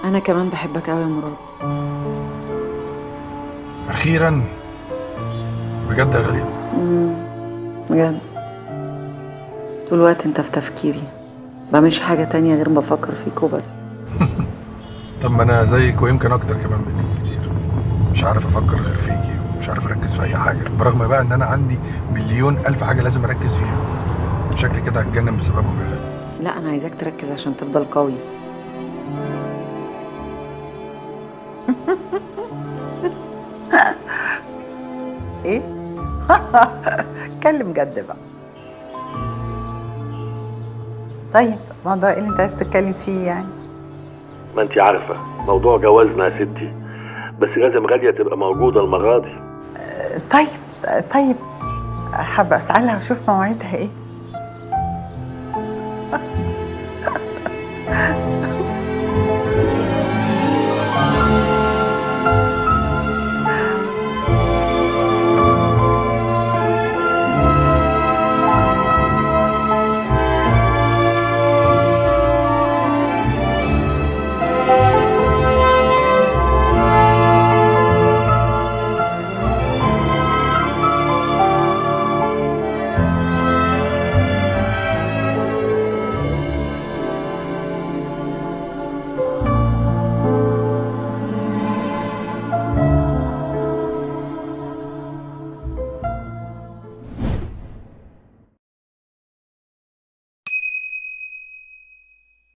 انا كمان بحبك قوي يا مراد اخيرا بجد يا غاليه مم. بجد طول الوقت انت في تفكيري بعملش حاجة تانية غير بفكر فيك وبس طب ما انا زيك ويمكن اكتر كمان منك كتير مش عارف افكر غير فيكي ومش عارف اركز في اي حاجه برغم بقى ان انا عندي مليون الف حاجه لازم اركز فيها شكلي كده هتجنن بسببهم يا غاليه لا انا عايزاك تركز عشان تفضل قوي ايه اتكلم جد بقى طيب موضوع ايه اللي انت عايز تتكلم فيه يعني ما انت عارفة موضوع جوازنا يا ستي بس لازم غالية تبقى موجودة المرة دي طيب طيب حابة اسألها واشوف مواعيدها ايه